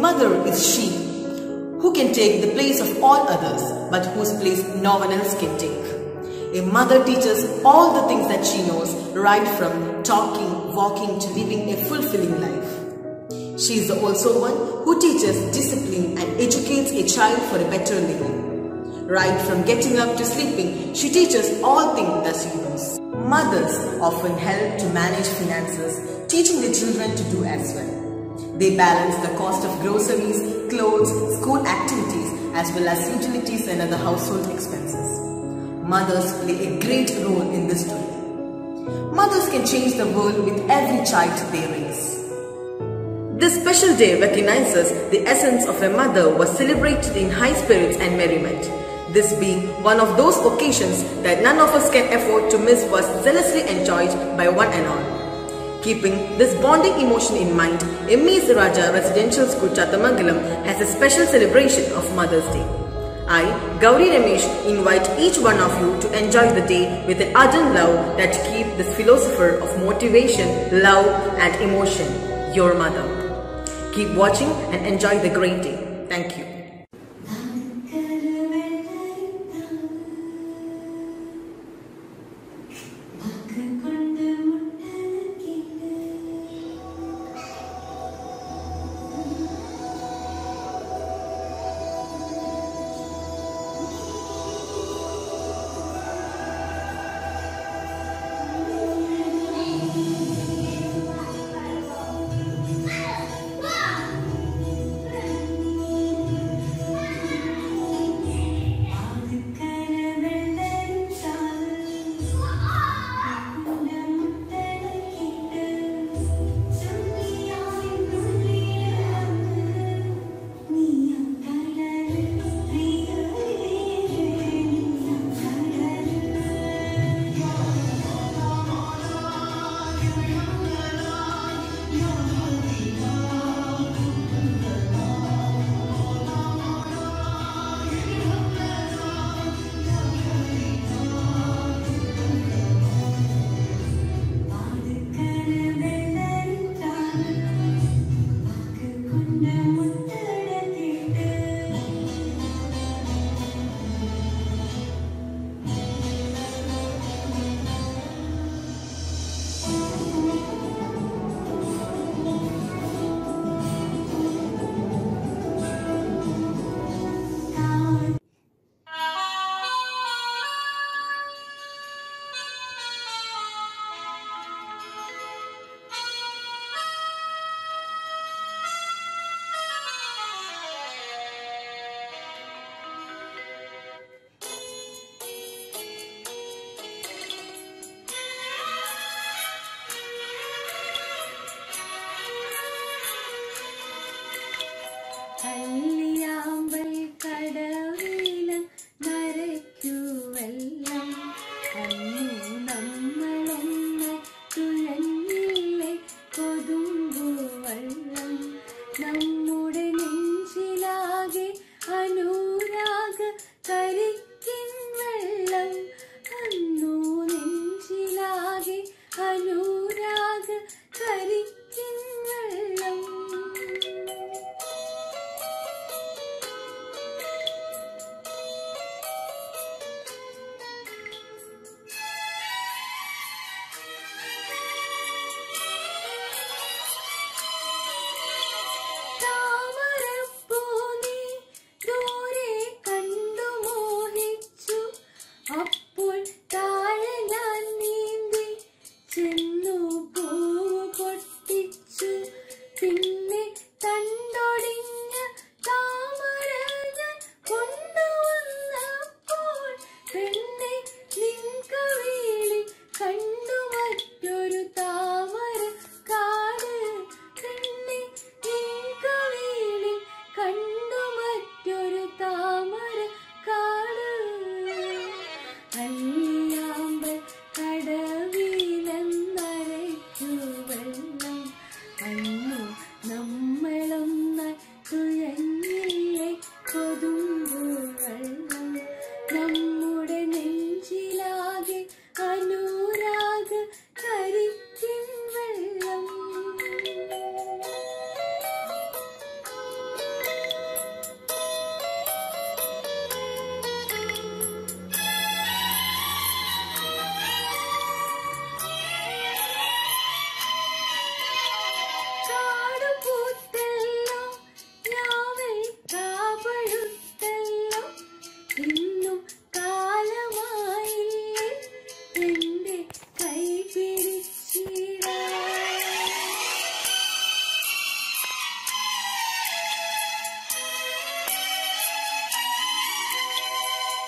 mother is she who can take the place of all others, but whose place no one else can take. A mother teaches all the things that she knows, right from talking, walking to living a fulfilling life. She is also one who teaches discipline and educates a child for a better living. Right from getting up to sleeping, she teaches all things that she knows. Mothers often help to manage finances, teaching the children to do as well. They balance the cost of groceries, clothes, school activities, as well as utilities and other household expenses. Mothers play a great role in this story. Mothers can change the world with every child they raise. This special day recognizes the essence of a mother was celebrated in high spirits and merriment. This being one of those occasions that none of us can afford to miss was zealously enjoyed by one and all. Keeping this bonding emotion in mind, Emmy's Raja Residential School Chatamangalam has a special celebration of Mother's Day. I, Gauri Ramesh, invite each one of you to enjoy the day with an ardent love that keep this philosopher of motivation, love and emotion, your mother. Keep watching and enjoy the great day. Thank you. കല്യാമ്പൽ കടവില നരയ്ക്കുവെല്ലാം അന്നു നമ്മളൊന്ന് തുഴഞ്ഞില്ലേ കൊതുമ്പുവെള്ളം നമ്മുടെ നെഞ്ചിലാകെ അനുരാഗ കരിക്കിൻ വെള്ളം അന്നു നെഞ്ചിലാകെ അനുരാഗ കരിക്കിൻ വെള്ളം താമരപ്പൂ നീ ദൂരെ കണ്ടു മോനെ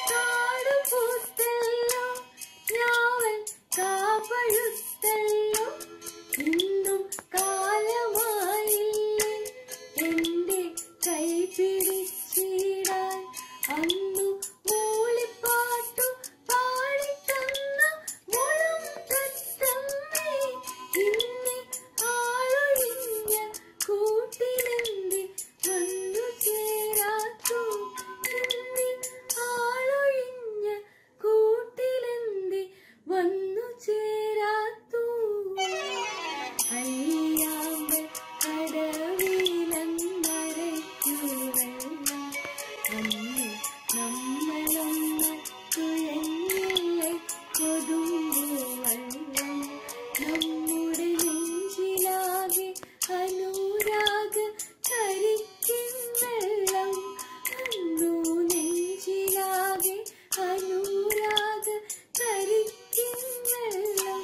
കാട് പൂത്തല്ലോ ഞാവൽ കാപഴുത്തല്ലോ ഇന്നും കാലമായില്ലേ എന്റെ കൈ പിടിച്ചിടാൻ അന്നു മൂളിപ്പാട്ടു പാടിത്തന്ന മുളം തത്തമ്മേ ഇന്ന് ആളൊഴിഞ്ഞ കൂട്ടിലെന്തി വന്നു ചേരാത്തു ഇന്ന് ആളൊഴിഞ്ഞ കൂട്ടിലെന്തി വന്നു ചേരാത്തു അയ്യാമ്പൽ കടവിലന്നരയ്ക്കു വെള്ളം അന്ന് നമ്മളൊന്ന് തുഴഞ്ഞില്ലേ കൊതുമ്പു വെള്ളം നമ്മുടെ നെഞ്ചിലാകെ അനുരാഗ കരിക്കിൻ വെള്ളം അന്നു നെഞ്ചിലാകെ അനുരാഗ കരിക്കിൻ വെള്ളം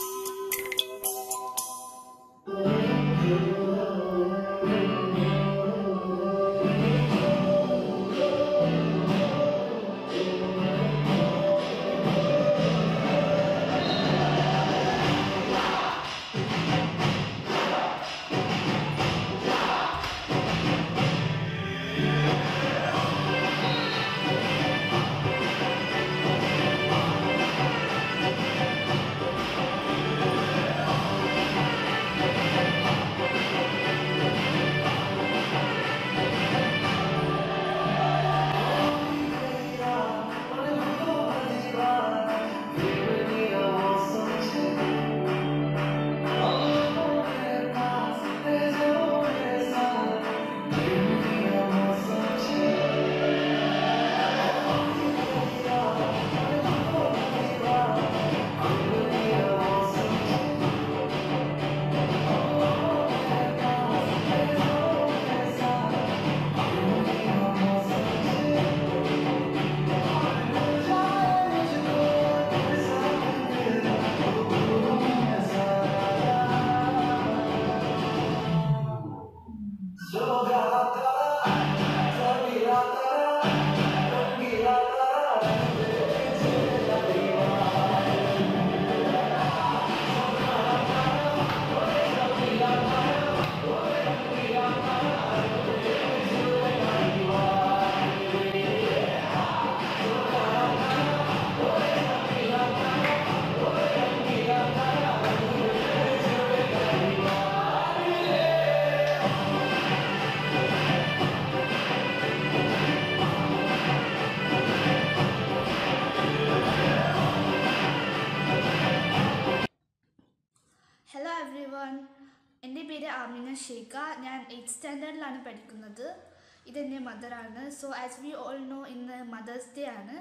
ഹലോ എവ്രി വൺ എൻ്റെ പേര് ആമിന ഷേഖ ഞാൻ എയ്ത്ത് സ്റ്റാൻഡേർഡിലാണ് പഠിക്കുന്നത് ഇതെൻ്റെ മദറാണ് so as we all know ഇന്ന് മദേഴ്സ് ഡേ ആണ്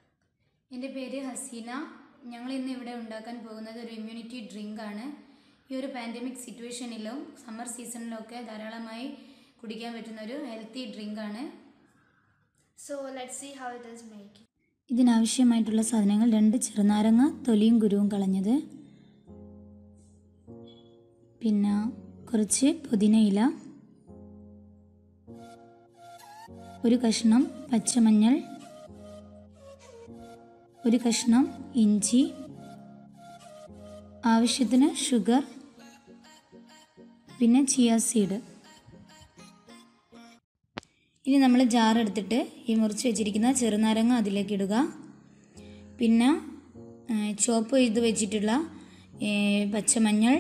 എൻ്റെ പേര് ഹസീന ഞങ്ങൾ ഇന്ന് ഇവിടെ ഉണ്ടാക്കാൻ പോകുന്നത് ഒരു ഇമ്മ്യൂണിറ്റി ഡ്രിങ്ക് ആണ് ഈ ഒരു പാൻഡമിക് സിറ്റുവേഷനിലും സമ്മർ സീസണിലൊക്കെ ധാരാളമായി കുടിക്കാൻ പറ്റുന്ന ഒരു ഹെൽത്തി ഡ്രിങ്ക് ആണ് so let see how it is make ഇതിനാവശ്യമായിട്ടുള്ള സാധനങ്ങൾ രണ്ട് ചെറുനാരങ്ങ തൊലിയും കുരുവും കളഞ്ഞത് പിന്നെ കുറച്ച് പുതിനയില ഒരു കഷ്ണം പച്ചമഞ്ഞൾ ഒരു കഷ്ണം ഇഞ്ചി ആവശ്യത്തിന് ഷുഗർ പിന്നെ ചിയ സീഡ് ഇനി നമ്മൾ ജാർ എടുത്തിട്ട് ഈ മുറിച്ച് വെച്ചിരിക്കുന്ന ചെറുനാരങ്ങ അതിലേക്ക് ഇടുക പിന്നെ ചോപ്പ് ചെയ്ത് വെച്ചിട്ടുള്ള ഏ, പച്ചമഞ്ഞൾ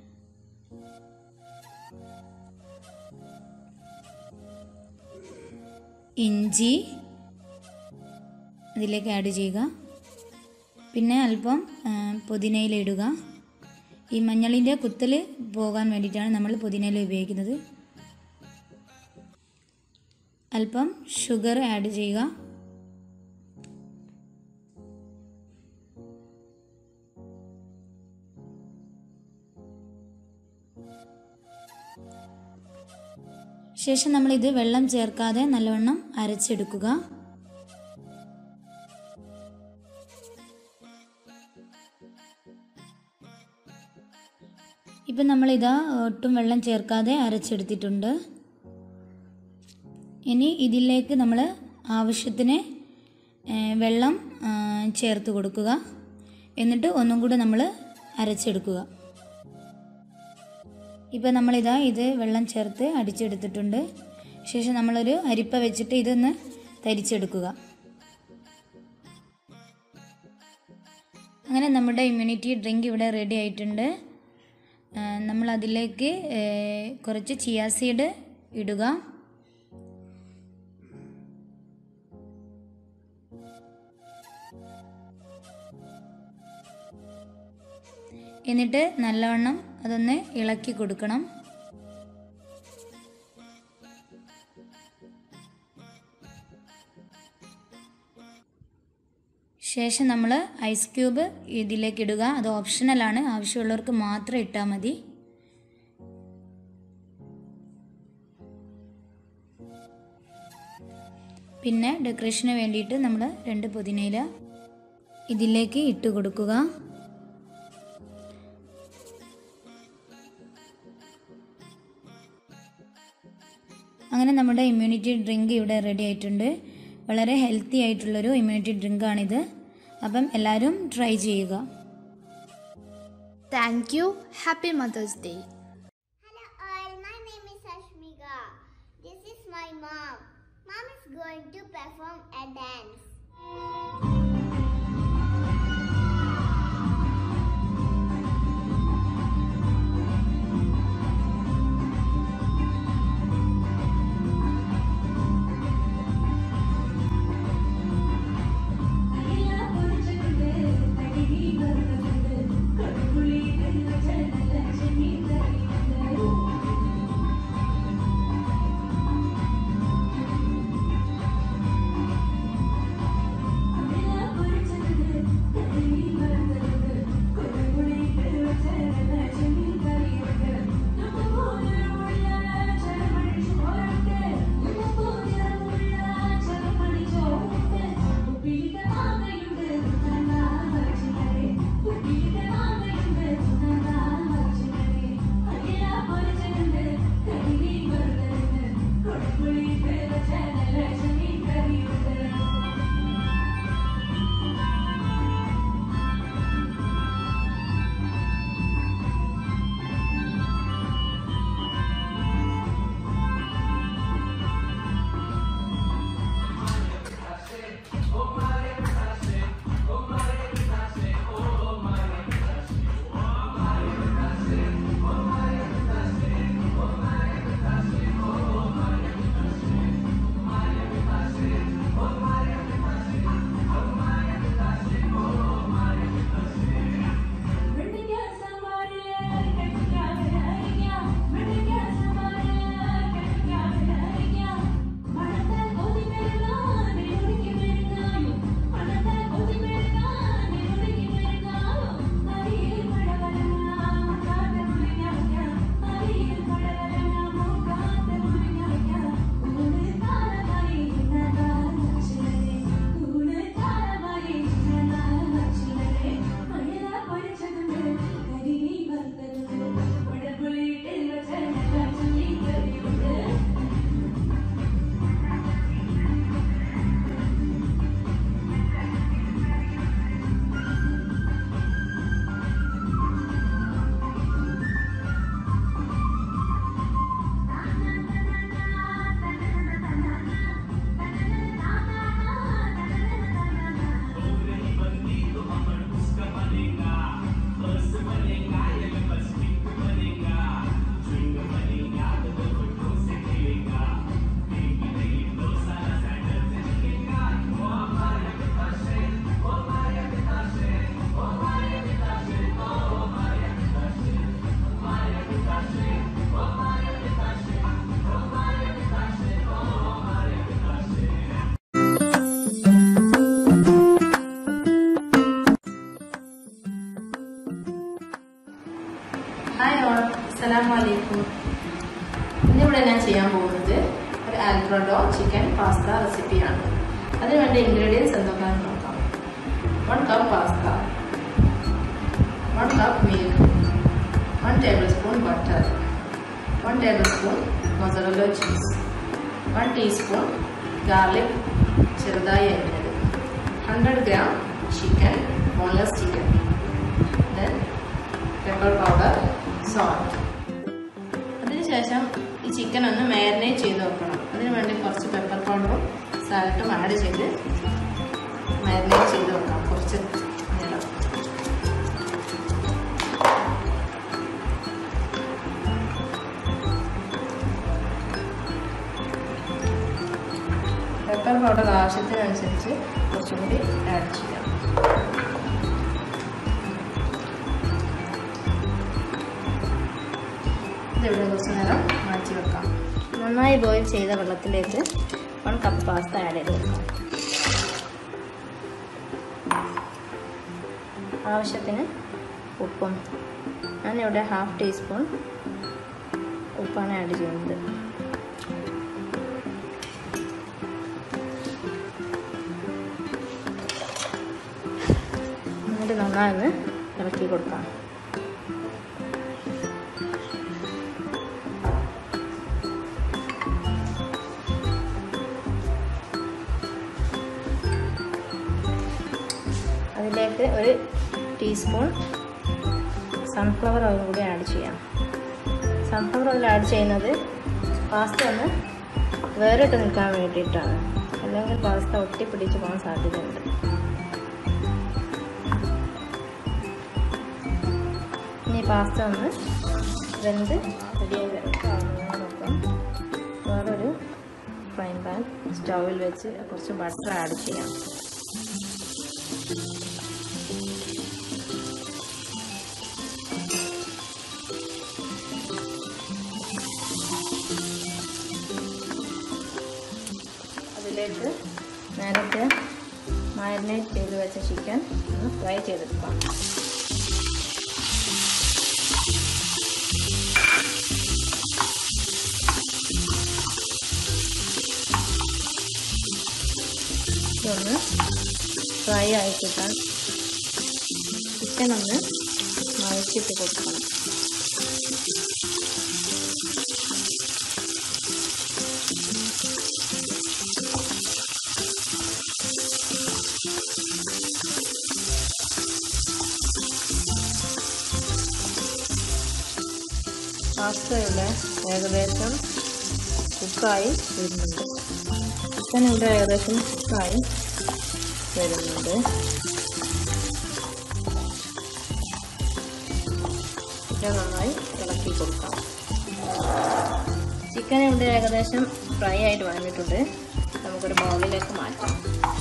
ഇഞ്ചി അതിലേക്ക് ആഡ് ചെയ്യുക പിന്നെ അല്പം പുതിനയില ഇടുക ഈ മഞ്ഞളിൻ്റെ കുത്തൽ പോകാൻ വേണ്ടിയിട്ടാണ് നമ്മൾ പുതിനയില ഉപയോഗിക്കുന്നത് അല്പം ഷുഗർ ആഡ് ചെയ്യുക ശേഷം നമ്മളിത് വെള്ളം ചേർക്കാതെ നല്ലവണ്ണം അരച്ചെടുക്കുക ഇപ്പം നമ്മളിതാ ഒട്ടും വെള്ളം ചേർക്കാതെ അരച്ചെടുത്തിട്ടുണ്ട് ഇനി ഇതിലേക്ക് നമ്മൾ ആവശ്യത്തിന് ഏഹ്, വെള്ളം ആ, ചേർത്ത് കൊടുക്കുക എന്നിട്ട് ഒന്നും കൂടെ നമ്മൾ അരച്ചെടുക്കുക ഇപ്പോൾ നമ്മളിതാ ഇത് വെള്ളം ചേർത്ത് അടിച്ചെടുത്തിട്ടുണ്ട് ശേഷം നമ്മളൊരു അരിപ്പ വെച്ചിട്ട് ഇതൊന്ന് തരിച്ചെടുക്കുക അങ്ങനെ നമ്മുടെ ഇമ്മ്യൂണിറ്റി ഡ്രിങ്ക് ഇവിടെ റെഡി ആയിട്ടുണ്ട് നമ്മൾ അതിലേക്ക് കുറച്ച് ചിയാ സീഡ് ഇടുക എന്നിട്ട് നല്ലവണ്ണം അതൊന്ന് ഇളക്കി കൊടുക്കണം ശേഷം നമ്മൾ ഐസ് ക്യൂബ് ഇതിലേക്ക് ഇടുക അത് ഓപ്ഷണലാണ് ആവശ്യമുള്ളവർക്ക് മാത്രം ഇട്ടാൽ മതി പിന്നെ ഡെക്കറേഷന് വേണ്ടിയിട്ട് നമ്മൾ രണ്ട് പുതിനയില ഇതിലേക്ക് ഇട്ട് കൊടുക്കുക അങ്ങനെ നമ്മുടെ ഇമ്മ്യൂണിറ്റി ഡ്രിങ്ക് ഇവിടെ റെഡി ആയിട്ടുണ്ട് വളരെ ഹെൽത്തി ആയിട്ടുള്ളൊരു ഇമ്മ്യൂണിറ്റി ഡ്രിങ്കാണിത് അപ്പം എല്ലാവരും ട്രൈ ചെയ്യുക thank you happy mothers day Hello all, my name is Ashmika. This is my mom. Mom is going to perform a dance. Hi all അസ്സലാമു അലൈക്കും ഇന്നിവിടെ ഞാൻ ചെയ്യാൻ പോകുന്നത് ഒരു ആൽഫ്രഡോ ചിക്കൻ പാസ്ത റെസിപ്പിയാണ് അതിനുവേണ്ട ഇൻഗ്രീഡിയൻസ് എന്തൊക്കെയാണെന്ന് നോക്കാം one cup pasta one cup milk one tablespoon butter one tablespoon mozzarella cheese one teaspoon garlic ചെറുതായി അരിഞ്ഞത് 100 gram chicken, boneless chicken. Then pepper powder, salt. അതിനുശേഷം ഈ ചിക്കൻ ഒന്ന് marinate ചെയ്ത് വെക്കണം അതിന് വേണ്ടി കുറച്ച് പെപ്പർ പൗഡറും സാലറ്റും ആഡ് ചെയ്ത് മാരിനേറ്റ് ചെയ്ത് വെക്കാം കുറച്ച് നേരം പെപ്പർ പൗഡർ ആവശ്യത്തിനനുസരിച്ച് കുറച്ചും കൂടി ആഡ് ചെയ്യാം ഇതിവിടെ കുറച്ച് നേരം മാറ്റി വെക്കാം നന്നായി ബോയിൽ ചെയ്ത വെള്ളത്തിലേക്ക് വൺ കപ്പ് പാസ്ത ആഡ് ചെയ്ത് വെക്കാം ആവശ്യത്തിന് ഉപ്പും ഞാനിവിടെ ഹാഫ് ടീസ്പൂൺ ഉപ്പാണ് ആഡ് ചെയ്യുന്നത് എന്നിട്ട് നന്നായി ഒന്ന് ഇളക്കി കൊടുക്കാം അതിലേക്ക് ഒരു ടീസ്പൂൺ സൺഫ്ലവർ ഓയിൽ കൂടി ആഡ് ചെയ്യാം സൺഫ്ലവർ ഓയിൽ ആഡ് ചെയ്യുന്നത് പാസ്ത ഒന്ന് വേറിട്ട് നിൽക്കാൻ വേണ്ടിയിട്ടാണ് അല്ലെങ്കിൽ പാസ്ത ഒട്ടിപ്പിടിച്ച് പോകാൻ സാധ്യതയുണ്ട് ഇനി പാസ്ത ഒന്ന് വെന്ത് റെഡിയായി വരട്ടെ നോക്കാം വേറൊരു ഫ്രൈ പാൻ സ്റ്റൗവിൽ വെച്ച് കുറച്ച് ബട്ടർ ആഡ് ചെയ്യാം അതിലേക്ക് നേരത്തെ മാരിനേറ്റ് ചെയ്ത് വെച്ച ചിക്കൻ ഒന്ന് ഫ്രൈ ചെയ്തെടുക്കാം ഇതൊന്ന് ഫ്രൈ ആയി കിട്ടാൻ ചിക്കൻ ഒന്ന് മഴച്ചിട്ട് കൊടുക്കണം പാസ്തയുടെ ഏകദേശം കുക്കായി വരുന്നുണ്ട് ചിക്കൻ ഇവിടെ ഏകദേശം കുക്കായി വരുന്നുണ്ട് ചിക്കൻ നന്നായി ഇളക്കി കൊടുക്കാം ചിക്കൻ ഇവിടെ ഏകദേശം ഫ്രൈ ആയിട്ട് വന്നിട്ടുണ്ട് നമുക്കൊരു ബൗളിലേക്ക് മാറ്റാം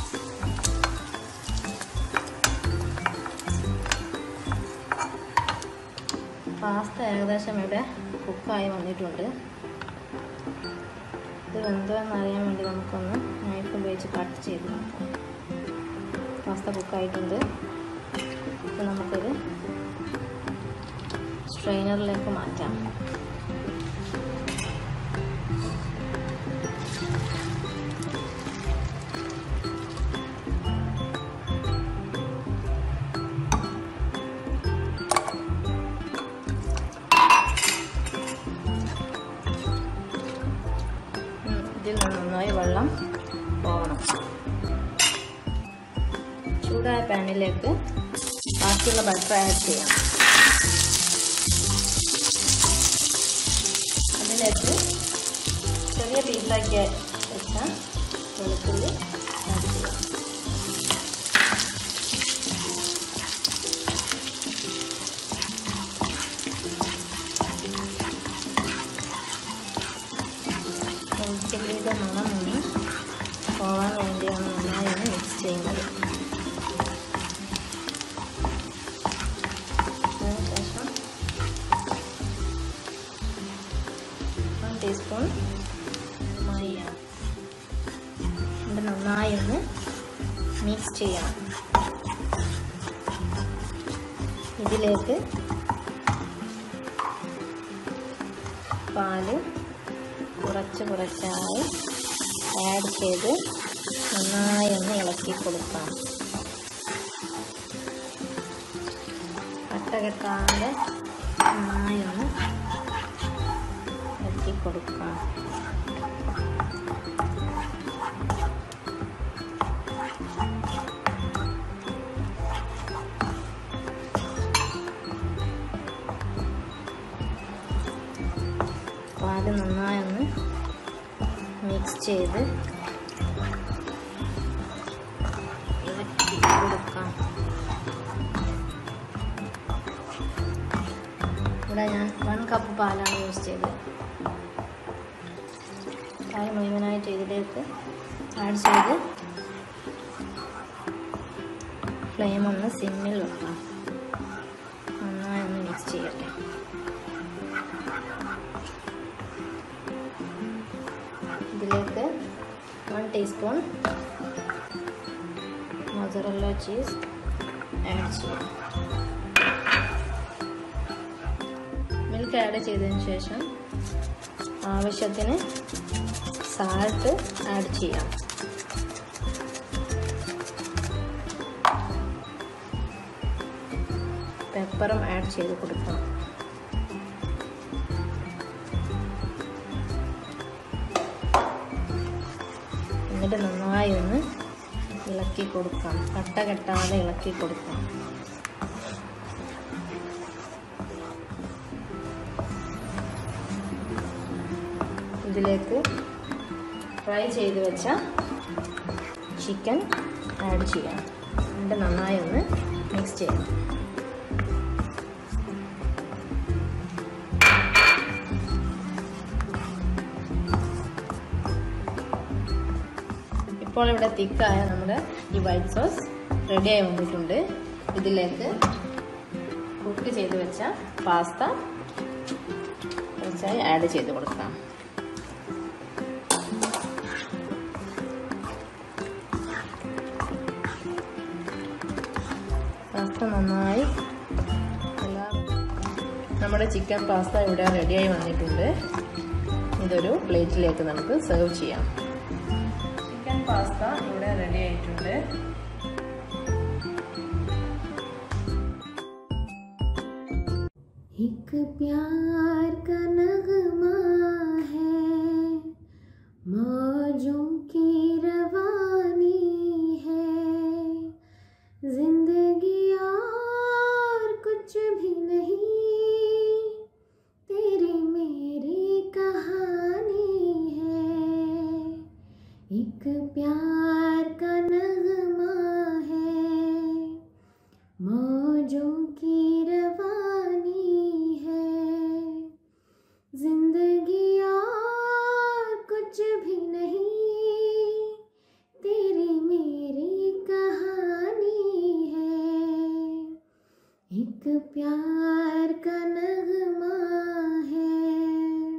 പാസ്ത ഏകദേശം ഇവിടെ കുക്കായി വന്നിട്ടുണ്ട് ഇത് വെന്തോ എന്നറിയാൻ വേണ്ടി നമുക്കൊന്ന് നൈഫ് ഉപയോഗിച്ച് കട്ട് ചെയ്ത് നോക്കാം പാസ്ത കുക്കായിട്ടുണ്ട് ഇത് നമുക്കൊരു സ്ട്രെയിനറിലേക്ക് മാറ്റാം ഉം, ഇതിൽ നിന്ന് നന്നായി വെള്ളം പോകണം ചൂടായ പാനിലേക്ക് ബാക്കിയുള്ള ബട്ടർ ആഡ് ചെയ്യാം അതിലേക്ക് ചെറിയ പീസാക്കി വെച്ച വെളുത്തുള്ളി ആഡ് ചെയ്യാം വെളുത്തുള്ളിയുടെ മണം ഒന്ന് പോകാൻ വേണ്ടിയാണ് നന്നായി ഒന്ന് മിക്സ് ചെയ്യുന്നത് അതിനുശേഷം വൺ ടീസ്പൂൺ മൈദ ഇത് നന്നായി ഒന്ന് മിക്സ് ചെയ്യണം ഇതിലേക്ക് പാല് കുറച്ച് കുറച്ചായി ആഡ് ചെയ്ത് നന്നായി ഒന്ന് ഇളക്കി കൊടുക്കാം കട്ട കെട്ടാതെ നന്നായി ഒന്ന് ഇളക്കി കൊടുക്കാം പാല് നന്നായി ഒന്ന് മിക്സ് ചെയ്ത് ഇളക്കി കൊടുക്കാം ഇവിടെ ഞാൻ വൺ കപ്പ് പാലാണ് യൂസ് ചെയ്തത് പാൽ മുഴുവനായിട്ട് ഇതിലേക്ക് ആഡ് ചെയ്ത് ഫ്ലെയിം ഒന്ന് സിമ്മിൽ വെക്കാം നന്നായി ഒന്ന് മിക്സ് ചെയ്യട്ടെ ഇതിലേക്ക് one teaspoon mozzarella cheese add ചെയ്യാം മിൽക്ക് ആഡ് ചെയ്തതിന് ശേഷം ആവശ്യത്തിന് സാൾട്ട് ആഡ് ചെയ്യാം പെപ്പറും ആഡ് ചെയ്ത് കൊടുക്കണം എന്നിട്ട് നന്നായി ഒന്ന് ഇളക്കി കൊടുക്കാം കട്ട കെട്ടാതെ ഇളക്കി കൊടുക്കാം ഇതിലേക്ക് ഫ്രൈ ചെയ്ത് വെച്ച ചിക്കൻ ആഡ് ചെയ്യാം എന്നിട്ട് നന്നായി ഒന്ന് മിക്സ് ചെയ്യാം ഇപ്പോൾ ഇവിടെ തിക്കായ നമ്മുടെ ഈ വൈറ്റ് സോസ് റെഡിയായി വന്നിട്ടുണ്ട് ഇതിലേക്ക് കുക്ക് ചെയ്ത് വെച്ച പാസ്ത കുറച്ചായി ആഡ് ചെയ്ത് കൊടുക്കാം പാസ്ത നന്നായി എല്ലാം നമ്മുടെ ചിക്കൻ പാസ്ത ഇവിടെ റെഡിയായി വന്നിട്ടുണ്ട് ഇതൊരു പ്ലേറ്റിലേക്ക് നമുക്ക് സെർവ് ചെയ്യാം ചിക്കൻ പാസ്ത ഇവിടെ റെഡി ആയിട്ടുണ്ട് एक प्यार का नगमा है मौजों की रवानी है जिंदगी और कुछ भी नहीं तेरी मेरी कहानी है एक प्यार का नगमा है मौजों की रवानी है जिंदगी और कुछ भी नहीं तेरी मेरी कहानी है एक प्यार का नगमा है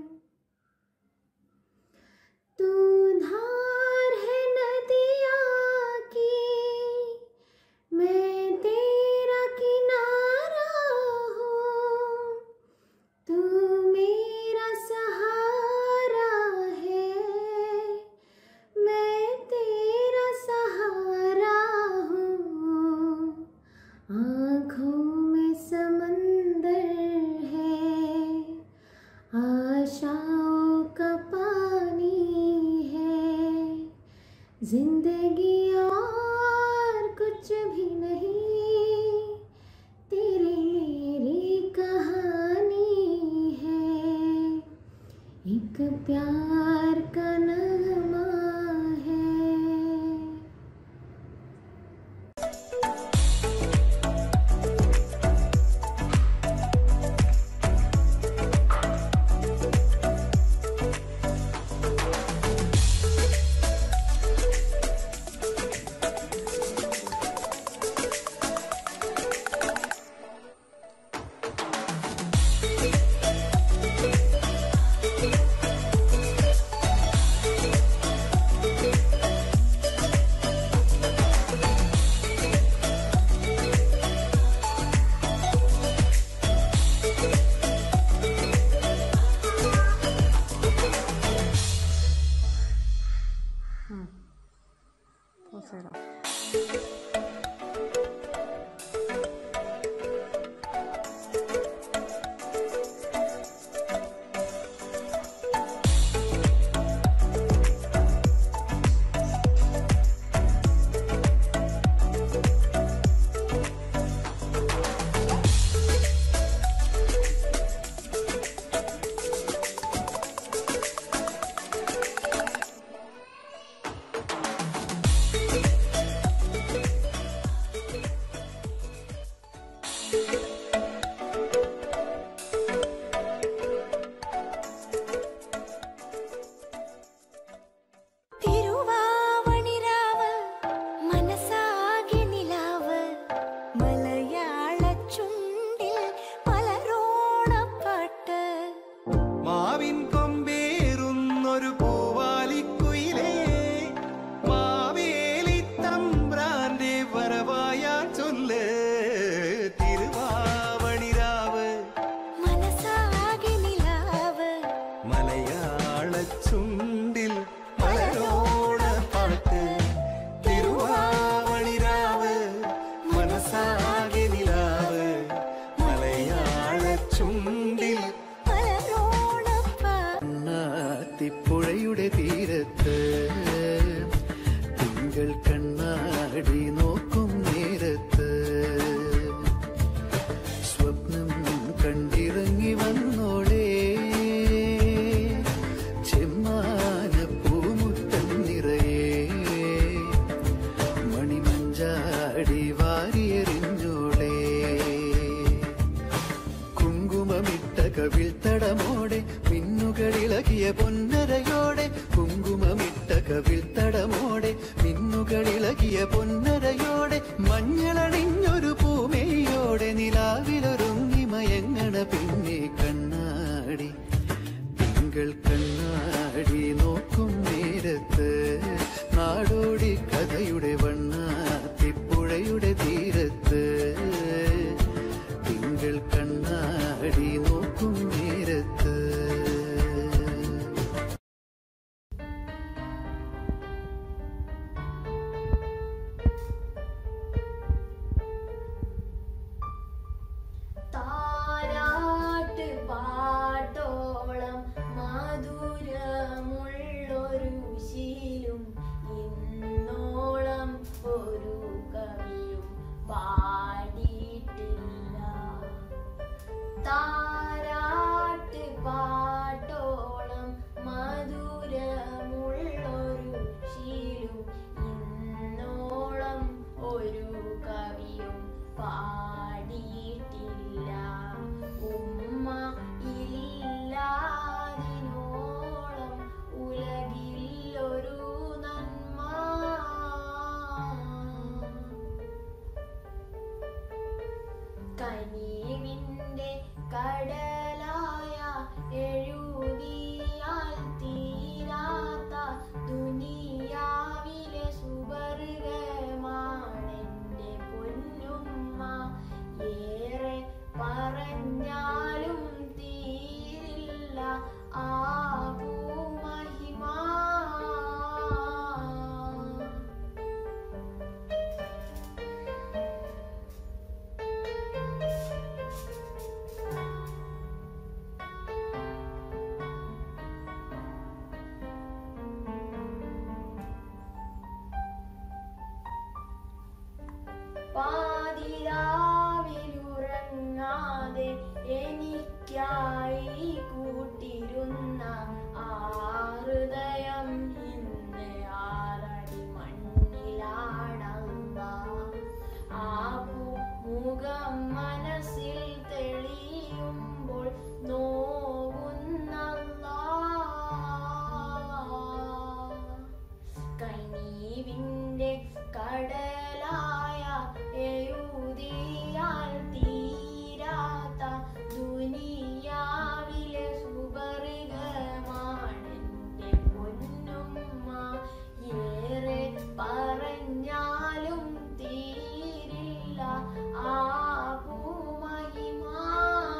तू धार है नदिया की मैं तेरा किनारा हूँ तू मेरा सहारा है मैं तेरा सहारा हूँ आँखों में समंदर है കണ്ണാടി വാരിയെറിഞ്ഞോളേ കുങ്കുമമിട്ട കവിൾ തടമോടെ മിന്നുകളിളകിയ പൊന്നരയോടെ കുങ്കുമമിട്ട കവിൾ തടമോടെ മിന്നുകളിളകിയ പൊന്നരയോടെ മഞ്ഞളണിഞ്ഞൊരു പൂമേയോടെ നിലാവിലൊരുങ്ങി മയങ്ങണ പിന്നെ കണ്ണാടി തിങ്കൾ കണ്ണാടി നോക്കും നേരത്ത് നാടോടി കഥയുടെ വണ്ണാത്തിപ്പുഴയുടെ തീരത്ത് തിങ്കൾ കണ്ണാടി നോക്കും നേരത്ത് താരാട്ട് പാട്ടോളം മധുരമുള്ളൊരു ശീലും ഇന്നോളം ഒരു കവിയും പാടിയിട്ടില്ല താരാട്ട് പാട്ടോളം മധുരമുള്ളൊരു ശീലും ഇന്നോളം ഒരു കവിയും പാടിയിട്ടില്ല ഉമ്മ ഇല്ലാതിനോളം ഉലകിൽ ഒരു നന്മ കനീവിൻ്റെ കടലായ എഴുതിയാൽ തീരാത്ത ദുനിയാവിലെ സുവർഗമാണെൻ്റെ പൊന്നുമ്മ ഏറെ പറഞ്ഞാലും തീരില്ല ആ ഭൂമഹിമാ പാതിരാവിലുറങ്ങാതെ എനിക്കായി കൂട്ടിരുന്ന ആ ഹൃദയം ഇന്ന് ആറടി മണ്ണിലാടന്ന ആ പൂ- മുഖം മനസ്സിൽ തെളിയുമ്പോൾ നോവുന്നല്ലാ കനീവിൻ്റെ കടലായ എഴുതിയാൽ തീരാത്ത ദുനിയാവിലെ സുവർഗമാണെൻ്റെ പൊന്നുമ്മ ഏറെ പറഞ്ഞാലും തീരില്ല ആ ഭൂമഹിമാ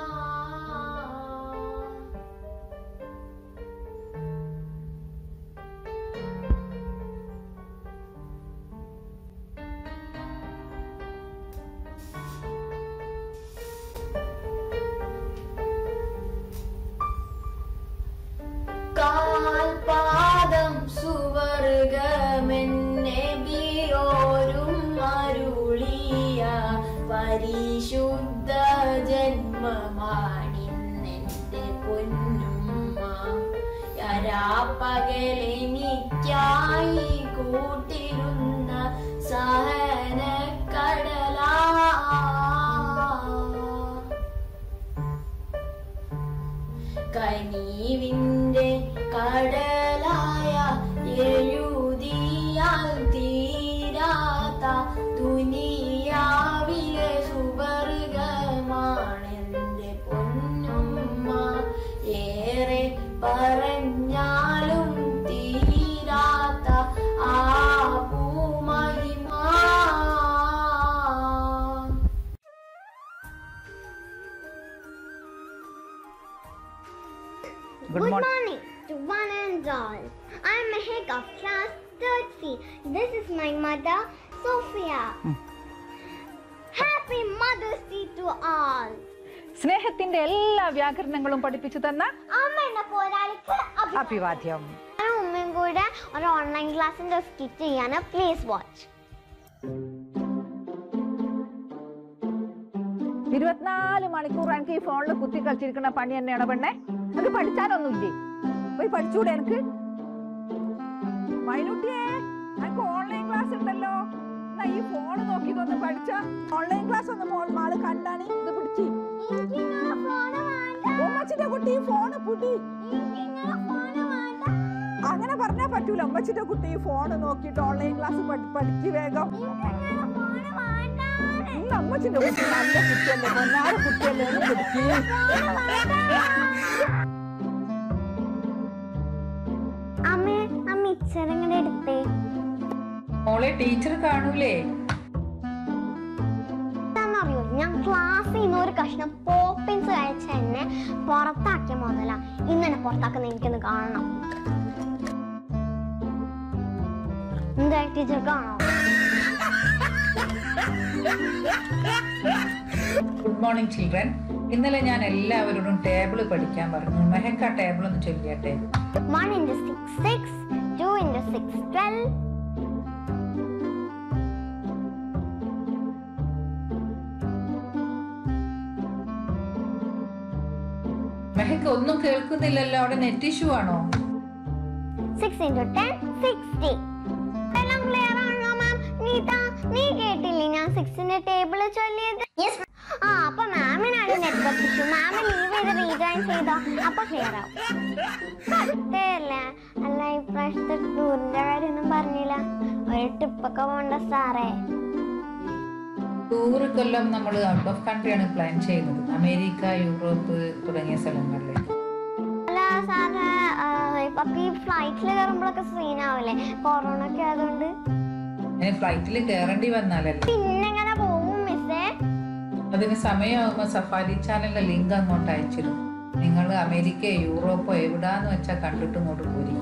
കാൽപാദം സുവർഗമെന്നെ ബിയോരും അരുളിയ പരിശുദ്ധ ജന്മമാണിന്നെന്റെ പൊന്നുമ്മ യരാപ്പകലെനിക്കായി കൂട്ടിരുന്ന സഹന കടലാ കനീവിൻ്റെ കടലായ എഴുതിയാൽ തീരാത്ത ദുനിയാവിലെ സുവർഗമാണെന്റെ പൊന്നുമ്മ ഏറെ പറഞ്ഞാലും തീരാത്ത ആ പൂമഹിമാ Good, morning to one and all. I'm Mehek of class 3rd C. This is my mother, Sophia. Happy Mother's Day to all. സ്നേഹത്തിന്റെ എല്ലാ വ്യാകരണങ്ങളും പഠിപ്പിച്ചു തന്ന അമ്മ എന്ന പോരാളിക്ക് അഭിവാദ്യം ഞാനും ഉമ്മയും കൂടെ ഒരു ഓൺലൈൻ ക്ലാസ്സിന്റെ സ്കിറ്റ് ചെയ്യാണ് പ്ലീസ് വാച്ച് ഇരുപത്തിനാല് മണിക്കൂർ എനിക്ക് ഈ ഫോണിൽ കുത്തി കളിച്ചിരിക്കുന്ന പണി തന്നെയാണ് പെണ്ണെ അത് പഠിച്ചാലൊന്നുമില്ലേ പോയി പഠിച്ചൂടെ എനിക്ക് മൈനുട്ടിയേ എനിക്ക് ഓൺലൈൻ ക്ലാസ് ഉണ്ടല്ലോ എന്നാ ഈ ഫോൺ നോക്കി ഇതൊന്ന് പിടിച്ച ഓൺലൈൻ ക്ലാസ് ഒന്ന് മോൾ മാള് കണ്ടാണ് ഇത് പിടിച്ച് ഉമ്മച്ചിന്റെ കുട്ടി ഫോണ് പുടി അങ്ങനെ പറഞ്ഞാ പറ്റൂല ഉമ്മച്ചിന്റെ കുട്ടി ഫോണ് നോക്കിയിട്ട് ഓൺലൈൻ ക്ലാസ് പഠിക്ക് വേഗം ഇന്ന് അമ്മച്ചിന്റെ കുട്ടി നല്ല കുട്ടിയല്ലേ പൊന്നാറ് കുട്ടിയല്ലേ ഒന്ന് പിടിക്ക് അമ്മേ ആ മിക്സർ ഇങ്ങനെ എടുത്തേ മോളെ ടീച്ചർ കാണൂലേ എന്താണെന്നറിയോ ഞാൻ ക്ലാസ്സിൽ നിന്ന് ഒരു കഷ്ണം പോപ്പിൻസ് കഴിച്ച എന്നെ പുറത്താക്കിയ മുതല ഇന്ന് എന്നെ പുറത്താക്കുന്ന എനിക്കൊന്ന് കാണണം എന്താ ടീച്ചർ കാണോ ഗുഡ് മോർണിംഗ് ചിൽഡ്രൻ ഇന്നലെ ഞാൻ എല്ലാവരോടും ടേബിൾ പഠിക്കാൻ പറഞ്ഞു മെഹക്ക ടേബിൾ ഒന്ന് ചൊല്ലിയട്ടെ one into six six two into six twelve മെഹക്ക ഒന്നും കേൾക്കുന്നില്ലല്ലോ അവിടെ നെറ്റ് ഇഷ്യൂ ആണോ സിക്സ് ഇൻറ്റു ടെൻ സിക്സ്റ്റി എല്ലാം ക്ലിയർ ആണല്ലോ മാം നീത നീ കേട്ടില്ലേ ഞാൻ സിക്സിന്റെ ടേബിൾ ചൊല്ലിയത് ആ അപ്പൊ മാമിനാണ് നെറ്റ്വർക്ക് ഇഷ്യൂ മാം ലീവ് ചെയ്ത് റീജോയിൻ ചെയ്തോ അപ്പൊ ക്ലിയർ ആവും സത്യല്ലേ അല്ല ഇപ്രാവശ്യത്തെ ടൂറിന്റെ കാര്യമൊന്നും പറഞ്ഞില്ല ഒരു ട്രിപ്പൊക്കെ പോണ്ട സാറേ ടൂറ് കൊല്ലം നമ്മൾ ഔട്ട് ഓഫ് കൺട്രിയാണ് പ്ലാൻ ചെയ്യുന്നത് അമേരിക്ക യൂറോപ്പ് തുടങ്ങിയ സ്ഥലങ്ങളിലേക്ക് അല്ല സാറേ ഇപ്പൊ ഈ ഫ്ലൈറ്റിൽ കയറുമ്പോഴൊക്കെ സീനാവില്ലേ കൊറോണ ഒക്കെ ആയതുകൊണ്ട് അതിന് ഫ്ലൈറ്റിൽ കയറേണ്ടി വന്നാലല്ലേ പിന്നെങ്ങനെ പോകും മിസ്സേ അതിന് സമയമാകുമ്പോൾ സഫാരി ചാനലിന്റെ ലിങ്ക് അങ്ങോട്ട് അയച്ചിരും നിങ്ങൾ അമേരിക്ക യൂറോപ്പോ എവിടാന്ന് വെച്ചാൽ കണ്ടിട്ട് ഇങ്ങോട്ട് പോരി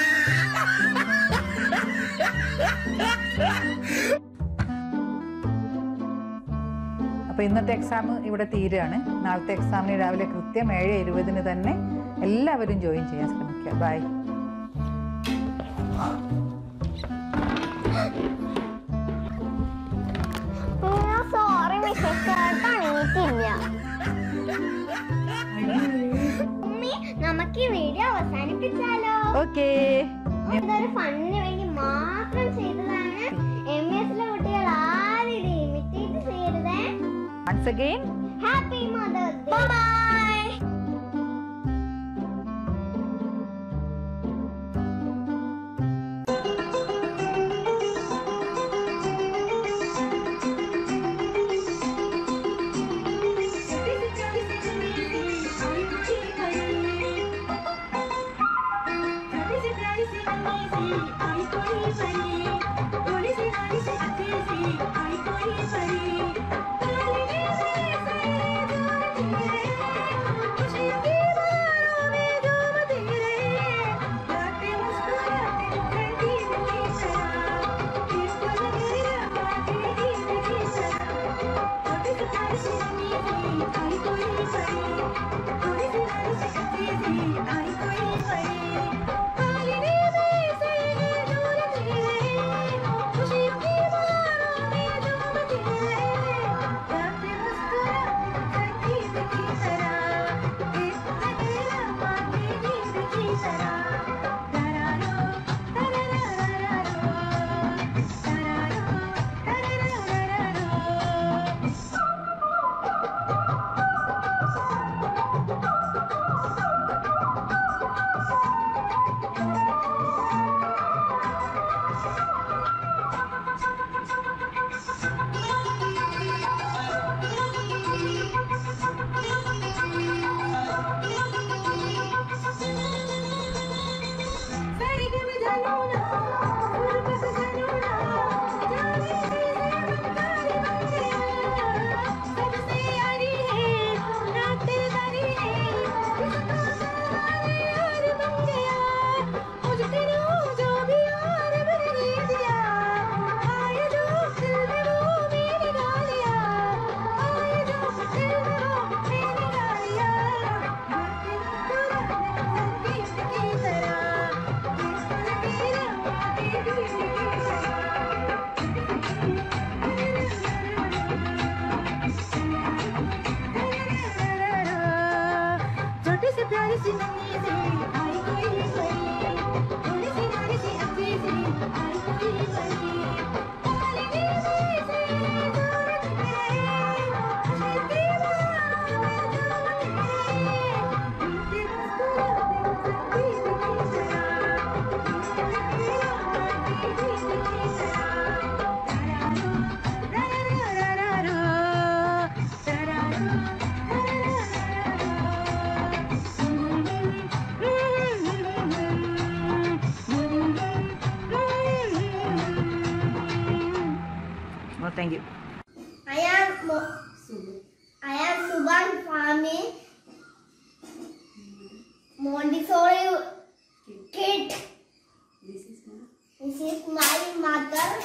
അപ്പോൾ ഇന്നത്തെ എക്സാം ഇവിടെ തീരുകയാണ് നാളത്തെ എക്സാമിന് രാവിലെ കൃത്യം ഏഴ് ഇരുപതിന് തന്നെ എല്ലാവരും ജോയിൻ ചെയ്യാൻ ശ്രമിക്കുക ബൈ സോറി മിസ്സേ കേട്ടണിയിട്ടില്ല ഉമ്മി നമുക്ക് ഈ വീഡിയോ അവസാനിപ്പിച്ചാലോ ഓക്കേ ഇതൊരു ഫണ്ടിന് വേണ്ടി മാത്രം ചെയ്തതാണ് എം എസിലെ കുട്ടികൾ ആരും ഇത് ഇമിറ്റേറ്റ് ചെയ്യരുതേ once again happy mothers day bye I am Mo- I am Suban farming Montessori kid. This is my mother.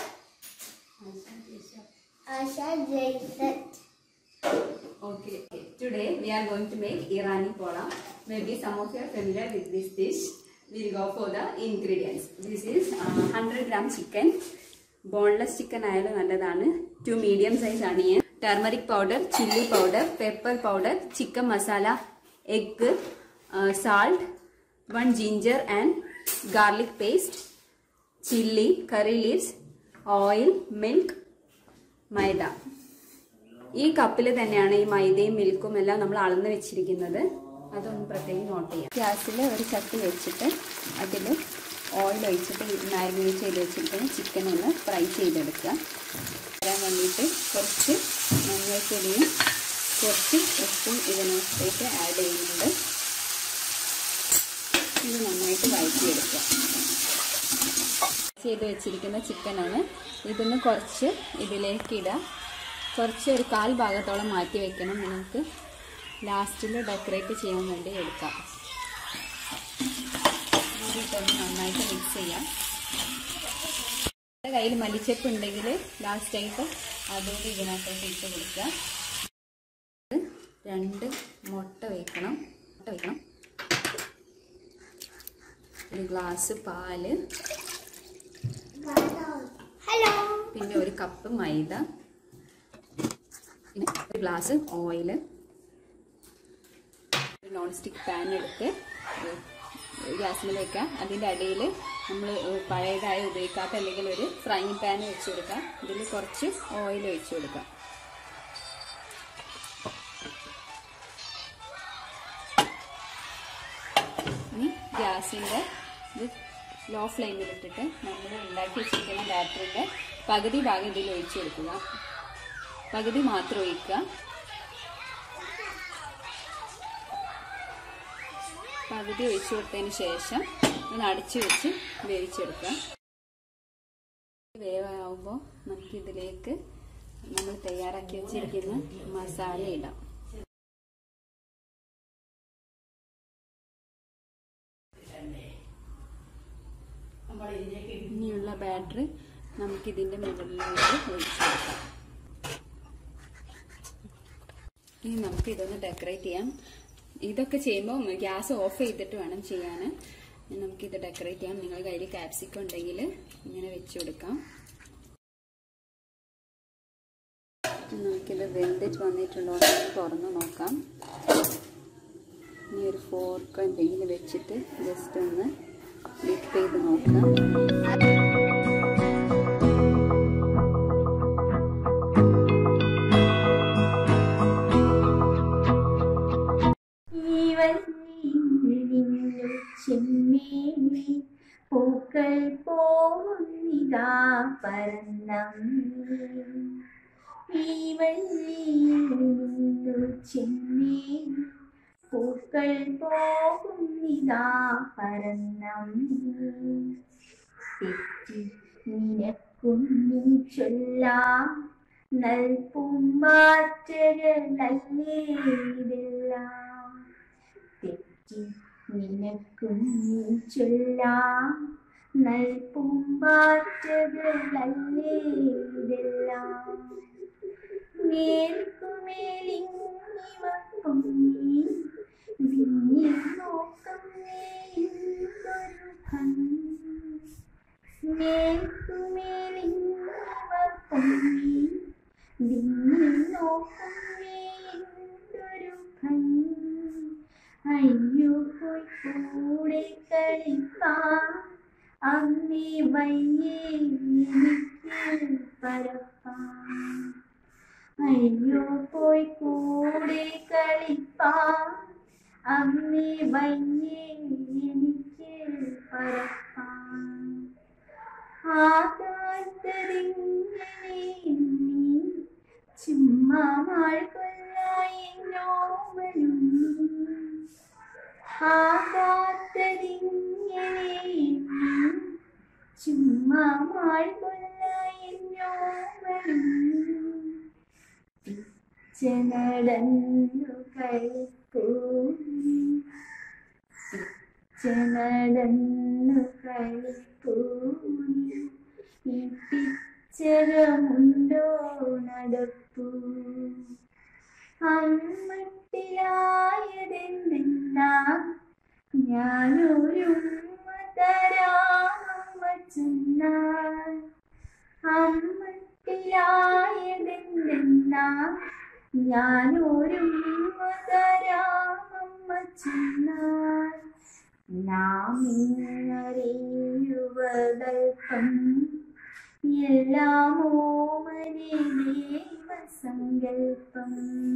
Asha Jason. Okay, today we are going to make Irani pola. Maybe some of you are familiar with this dish. We'll go for the ingredients. This is uh, 100 gram chicken. Boneless chicken ആയാലും നല്ലതാണ് two medium size onion turmeric powder chilli powder pepper powder chicken masala egg salt one ginger and garlic paste chilli curry leaves oil milk maida ഈ കപ്പിൽ തന്നെയാണ് ഈ മൈദയും മിൽക്കും എല്ലാം നമ്മൾ അളന്ന് വെച്ചിരിക്കുന്നത് അതൊന്ന് പ്രത്യേകം നോട്ട് ചെയ്യാം ഗ്യാസിൽ ഒരു ചട്ടി വെച്ചിട്ട് അതിൽ ഓയിൽ ഒഴിച്ചിട്ട് മാരിനേറ്റ് ചെയ്ത് വെച്ചിരിക്കുന്ന ചിക്കൻ ഒന്ന് ഫ്രൈ ചെയ്തെടുക്കുക വരാൻ വേണ്ടിയിട്ട് കുറച്ച് മഞ്ഞൾപ്പൊടിയും കുറച്ച് ഉപ്പും ഇതിനകത്തേക്ക് ആഡ് ചെയ്യുന്നുണ്ട് ഇത് നന്നായിട്ട് വഴറ്റിയെടുക്കുക ചെയ്ത് വെച്ചിരിക്കുന്ന ചിക്കനാണ് ഇതൊന്ന് കുറച്ച് ഇതിലേക്ക് ഇടുക കുറച്ച് ഒരു കാൽ ഭാഗത്തോളം മാറ്റി വെക്കണം നിങ്ങൾക്ക് ലാസ്റ്റിൽ ഡെക്കറേറ്റ് ചെയ്യാൻ വേണ്ടി എടുക്കാം ഇതൊന്ന് നന്നായിട്ട് മിക്സ് ചെയ്യാം എൻ്റെ കയ്യിൽ മല്ലിച്ചപ്പ് ഉണ്ടെങ്കിൽ ലാസ്റ്റായിട്ട് അതുകൂടി ഇതിനകത്തോട്ട് ഇട്ട് കൊടുക്കുക രണ്ട് മുട്ട വയ്ക്കണം മുട്ട വയ്ക്കണം ഒരു ഗ്ലാസ് പാല് ഹലോ പിന്നെ ഒരു കപ്പ് മൈദ പിന്നെ ഒരു ഗ്ലാസ് ഓയിൽ ഒരു നോൺ സ്റ്റിക്ക് പാൻ എടുത്ത് ഗ്യാസിൽ വെക്കാം അതിൻ്റെ അടിയിൽ നമ്മൾ പഴയതായി ഉപയോഗിക്കാത്ത അല്ലെങ്കിൽ ഒരു ഫ്രൈങ് പാൻ വെച്ച് കൊടുക്കാം ഇതിൽ കുറച്ച് ഓയിൽ ഒഴിച്ചു കൊടുക്കാം ഇനി ഗ്യാസിൻ്റെ ഇത് ലോ ഫ്ലെയിമിൽ ഇട്ടിട്ട് നമ്മൾ ഉണ്ടാക്കി വെച്ചിരിക്കുന്ന ബാറ്ററിൻ്റെ പകുതി ഭാഗം ഇതിൽ ഒഴിച്ചു കൊടുക്കുക പകുതി മാത്രം ഒഴിക്കുക പകുതി ഒഴിച്ചു കൊടുത്തതിന് ശേഷം ഒന്ന് അടച്ചു വെച്ച് വേവിച്ചെടുക്കുക വേവാകുമ്പോൾ നമുക്കിതിലേക്ക് നമ്മൾ തയ്യാറാക്കി വെച്ചിരിക്കുന്ന മസാല ഇടാം ഇനിയുള്ള ബാറ്ററി നമുക്കിതിൻ്റെ മുകളിലേക്ക് ഒഴിച്ചു കൊടുക്കാം ഇനി നമുക്ക് ഇതൊന്ന് ഡെക്കറേറ്റ് ചെയ്യാം ഇതൊക്കെ ചെയ്യുമ്പോൾ ഗ്യാസ് ഓഫ് ചെയ്തിട്ട് വേണം ചെയ്യാൻ നമുക്കിത് ഡെക്കറേറ്റ് ചെയ്യാം നിങ്ങൾ കയ്യിൽ ക്യാപ്സിക്കം ഉണ്ടെങ്കിൽ ഇങ്ങനെ വെച്ച് കൊടുക്കാം നമുക്കിത് വെന്തിട്ട് വന്നിട്ടുണ്ടോ എന്ന് തുറന്ന് നോക്കാം ഇനി ഒരു ഫോർക്ക് എന്തെങ്കിലും വെച്ചിട്ട് ജസ്റ്റ് ഒന്ന് ലിഫ്റ്റ് ചെയ്ത് നോക്കാം ചെമ്മേനി പൂക്കൾ പോന്നിതാ പരന്നം ഈ വഴിയിലു ചെമ്മേനി പൂക്കൾ പോകുന്നിതാ പരന്നം തെറ്റി നിനക്കും നീ ചൊല്ലാം നൽപൂമ്പാറ്റകളല്ലേ ഇതെല്ലാം തെറ്റി നിനക്കും നീ ചൊല്ലാം നൽപൂമ്പാറ്റകളല്ലേ ഇതെല്ലാം മേൽക്കുമേലിങ്ങിവ പൊങ്ങി വിണ്ണിൽ നോക്കുന്നേ എന്തൊരു ഭംഗി മേൽക്കുമേലിങ്ങിവ പൊങ്ങി വിണ്ണിൽ നോക്കുന്നേ എന്തൊരു ഭംഗി അയ്യോ പോയി കൂടെ കളിപ്പാൻ അമ്മേ വയ്യേ എനിക്ക് പരപ്പാൻ അയ്യോ പോയി കൂടെ കളിപ്പാൻ അമ്മേ വയ്യേ എനിക്ക് പരപ്പാൻ ആകാത്തതിങ്ങനെ നീ ചുമ്മാ നാൾ കൊല്ലായി നോവലും ആകാത്തതിങ്ങനെ ചുമ്മാ നാൾ കൊല്ലായി നോവലും പിച്ചനടന്നു കളിപ്പൂനി പിച്ചനടന്നു കളിപ്പൂനി ഈ പിച്ചകമുണ്ടോ നടപ്പൂ അമ്മട്ടിലായതെന്തെന്നാ ഞാനൊരു തരാമമ്മ ചെന്നാൽ അമ്മട്ടിലായതെന്തെന്നാ ഞാനൊരു തരാമമ്മ ചെന്നാൽ നാം ഇന്നറിയുവതൽപ്പം എല്ലാം ഓമനെ ദൈവസങ്കൽപ്പം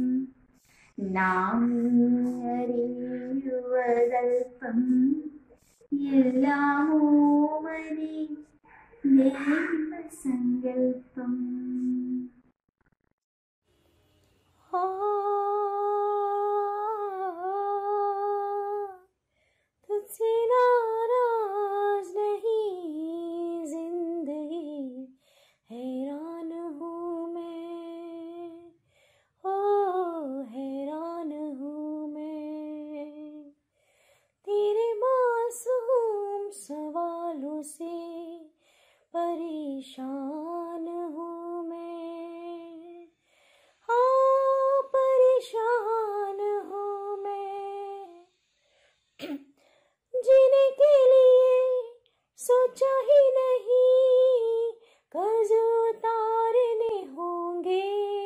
നാം അറിയുവതൽപ്പം എല്ലാം ഓമനെ ദൈവസങ്കൽപ്പം तुझसे नाराज नहीं जिंदगी हैरान हूँ मैं ओ हैरान हूँ मैं तेरे मासूम सवालों से परेशान हूँ मैं हाँ परेशान हूँ मैं जीने के लिए सोचा ही नहीं कर्ज उतारने होंगे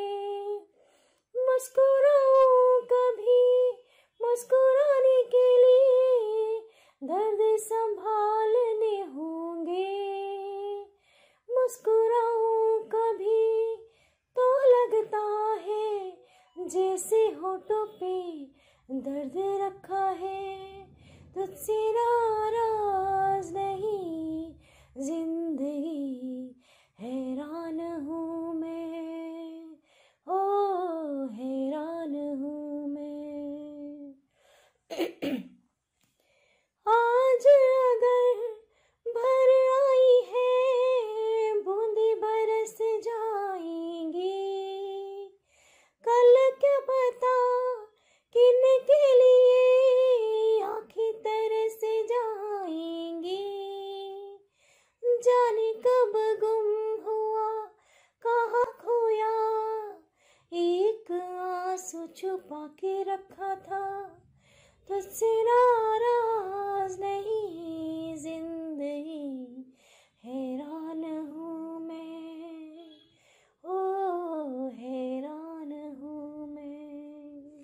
मुस्कुराऊं कभी मुस्कुराने के लिए दर्द संभालने होंगे मुस्कुराऊं कभी तो लगता है जैसे होठों पे दर्द रखा है तुझसे नाराज नहीं जिंदगी हैरान हूँ मैं ओ हैरान हूँ मैं आज अगर भर आई है बूंदी बरस जाएंगी कल क्या पता किन के लिए आंखें तरस जाएंगी जाने कब गुम हुआ कहाँ खोया एक आंसू छुपा के रखा था तुझसे नाराज नहीं जिंदगी हैरान हूँ मैं ओ हैरान हूँ मैं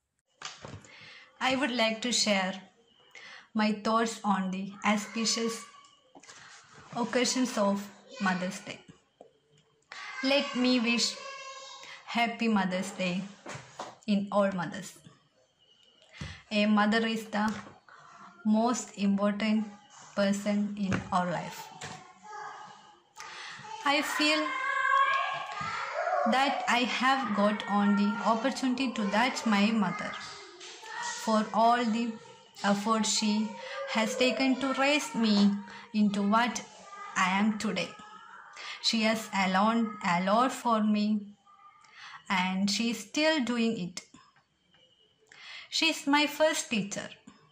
I would like to share my thoughts on the auspicious occasions of Mother's Day. Let me wish Happy Mother's Day in all mothers. A mother is the most important person in our life. I feel that I have got on the opportunity to thank my mother for all the effort she has taken to raise me into what I am today. She has alone a lot for me and she is still doing it. She is my first teacher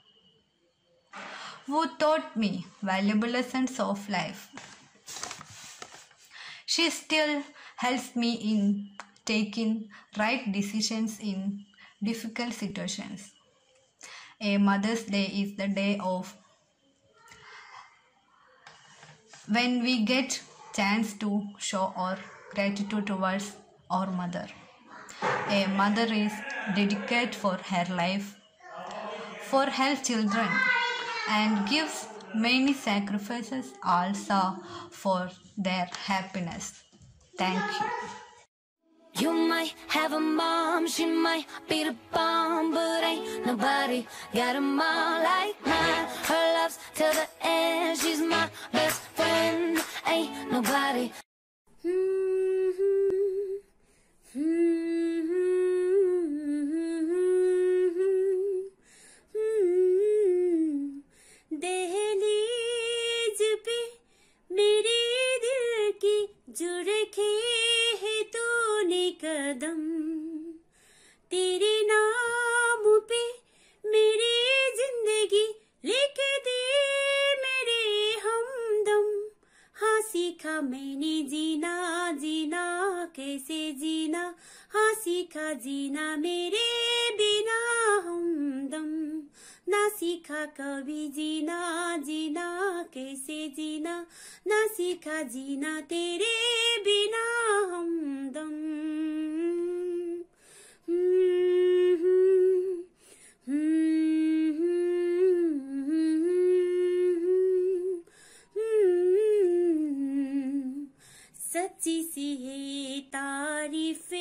who taught me valuable lessons of life. She still helps me in taking right decisions in difficult situations. A Mother's Day is the day of when we get chance to show our gratitude towards our mother. A mother is dedicated for her life, for her children, and gives many sacrifices also for their happiness. Thank you. You might have a mom, she might be the bomb, but ain't nobody got a mom like mine. Her love's till the end, she's my best friend. Ain't nobody. दहलीज पे मेरे दिल की जुड़ रखे है तूने कदम तेरे नाम पे मेरी जिंदगी लिख दे मेरे हमदम हाँ सीखा मैंने जीना जीना कैसे जीना हाँ सीखा जीना मेरे बिना हमदम ना सीखा कभी जीना जीना कैसे जीना ना सीखा जीना तेरे बिना हमदम सच्ची सी है तारीफें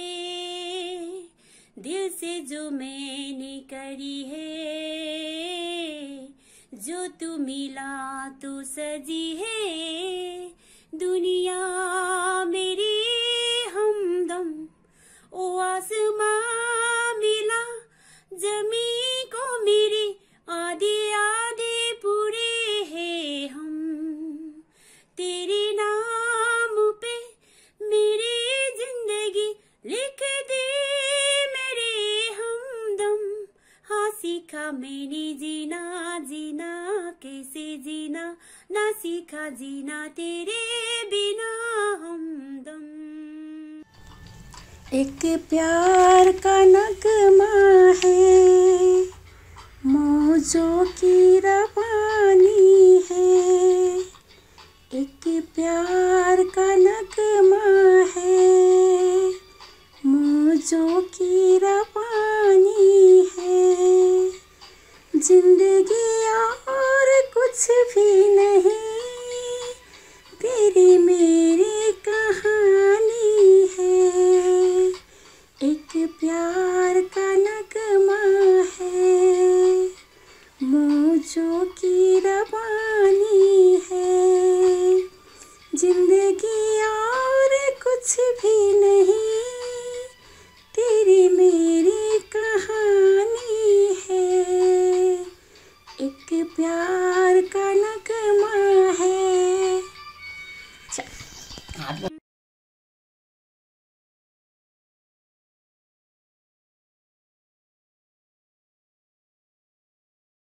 दिल से जो मैंने करी है जो तू मिला तो सजी है दुनिया मेरी हमदम ओ आसमां मिला जमी को मेरी आधे आधे पूरे हैं हम तेरे नाम पे मेरी जिंदगी लिख दे मेरे हमदम हाँ सीखा मैंने जीना जीना कैसे जीना ना सीखा जीना तेरे बिना हमदम एक प्यार का नगमा है मौजों की रवानी है एक प्यार का नगमा है मौजों की रवानी है जिंदगी और कुछ भी नहीं तेरी मेरी कहानी है एक प्यार का नगमा है मौजों की रवानी है जिंदगी और कुछ भी नहीं तेरी मेरी कहानी है एक प्यार का नगमा है हाथ